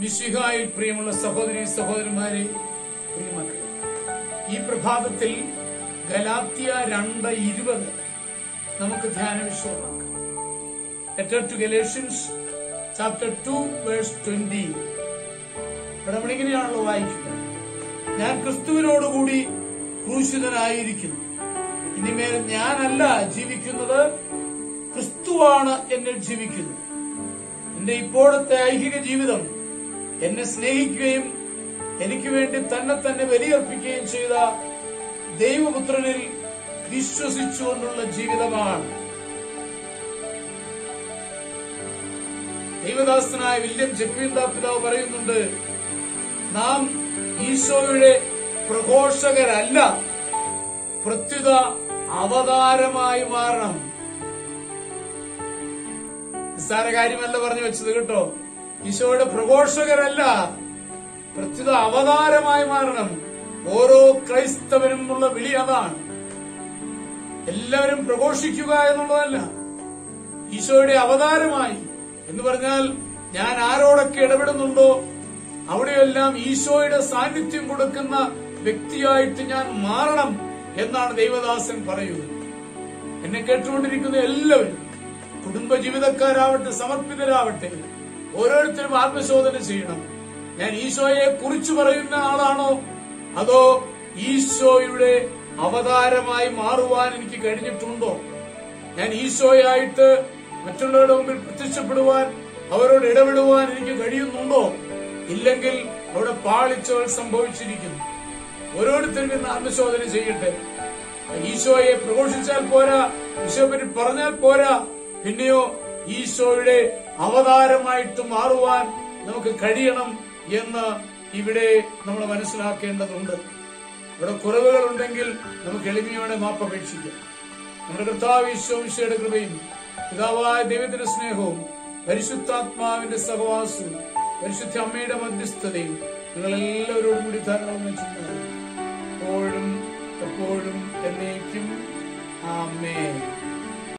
മിശിഹായിൽ പ്രിയമുള്ള സഹോദരി സഹോദരന്മാരെ പ്രിയമക്കളെ ഈ പ്രഭാതത്തിൽ ഗലാത്തിയ രണ്ട് ഇരുപത് നമുക്ക് ധ്യാന വിഷയമാക്കാം letter to Galatians chapter two verse twenty ഇവിടെ നമ്മളിങ്ങനെയാണല്ലോ വായിക്കുന്നത് ഞാൻ ക്രിസ്തുവിനോടുകൂടി ക്രൂശിതനായിരിക്കുന്നു ഇനിമേൽ ഞാനല്ല ജീവിക്കുന്നത് ക്രിസ്തുവാണ് എന്നിൽ ജീവിക്കുന്നത് എന്റെ ഇപ്പോഴത്തെ ഐഹിക ജീവിതം എന്നെ സ്നേഹിക്കുകയും എനിക്ക് വേണ്ടി തന്നെ തന്നെ ബലിയർപ്പിക്കുകയും ചെയ്ത ദൈവപുത്രനിൽ വിശ്വസിച്ചുകൊണ്ടുള്ള ജീവിതമാണ് ദൈവദാസനായ വില്യം ജക്വീന്ദ പിതാവ് പറയുന്നുണ്ട് നാം ഈശോയുടെ പ്രഘോഷകരല്ല പ്രത്യുത അവതാരമായി മാറണം നിസ്സാര കാര്യമല്ല പറഞ്ഞു വെച്ചത് കേട്ടോ ഈശോയുടെ പ്രഘോഷകരല്ല പ്രത്യുത അവതാരമായി മാറണം ഓരോ ക്രൈസ്തവനും ഉള്ള വിളി അതാണ് എല്ലാവരും പ്രഘോഷിക്കുക എന്നുള്ളതല്ല ഈശോയുടെ അവതാരമായി എന്ന് പറഞ്ഞാൽ ഞാൻ ആരോടൊക്കെ ഇടപെടുന്നുണ്ടോ അവിടെയെല്ലാം ഈശോയുടെ സാന്നിധ്യം കൊടുക്കുന്ന വ്യക്തിയായിട്ട് ഞാൻ മാറണം എന്നാണ് ദൈവദാസൻ പറയുന്നത് എന്നെ കേട്ടുകൊണ്ടിരിക്കുന്ന എല്ലാവരും കുടുംബ ജീവിതക്കാരാവട്ടെ സമർപ്പിതരാവട്ടെ ഓരോരുത്തരും ആത്മശോധന ചെയ്യണം ഞാൻ ഈശോയെ കുറിച്ചു പറയുന്ന ആളാണോ അതോ ഈശോയുടെ അവതാരമായി മാറുവാൻ എനിക്ക് കഴിഞ്ഞിട്ടുണ്ടോ ഞാൻ ഈശോയായിട്ട് മറ്റുള്ളവരുടെ മുമ്പിൽ പ്രത്യക്ഷപ്പെടുവാൻ അവരോട് ഇടപെടുവാൻ എനിക്ക് കഴിയുന്നുണ്ടോ ഇല്ലെങ്കിൽ അവിടെ പാളിച്ചകൾ സംഭവിച്ചിരിക്കുന്നു ഓരോരുത്തരും ഇന്ന് ആത്മശോധന ചെയ്യട്ടെ ഈശോയെ പ്രഘോഷിച്ചാൽ പോരാ ഈശോപ്പറ്റി പറഞ്ഞാൽ പോരാ പിന്നെയോ ഈശോയുടെ അവതാരമായിട്ട് മാറുവാൻ നമുക്ക് കഴിയണം എന്ന് ഇവിടെ നമ്മൾ മനസ്സിലാക്കേണ്ടതുണ്ട് ഇവിടെ കുറവുകൾ ഉണ്ടെങ്കിൽ നമുക്ക് എളിമയോടെ മാപ്പപേക്ഷിക്കാം നമ്മുടെ കർത്താവ് ഈശോയുടെ കൃപയും പിതാവായ ദൈവത്തിന്റെ സ്നേഹവും പരിശുദ്ധാത്മാവിന്റെ സഹവാസവും പരിശുദ്ധ അമ്മയുടെ മധ്യസ്ഥതയും നിങ്ങൾ എല്ലാവരോടും കൂടി ധാരാളം വെച്ചിട്ടുണ്ടാകും എപ്പോഴും എപ്പോഴും എന്നേക്കും ആമേ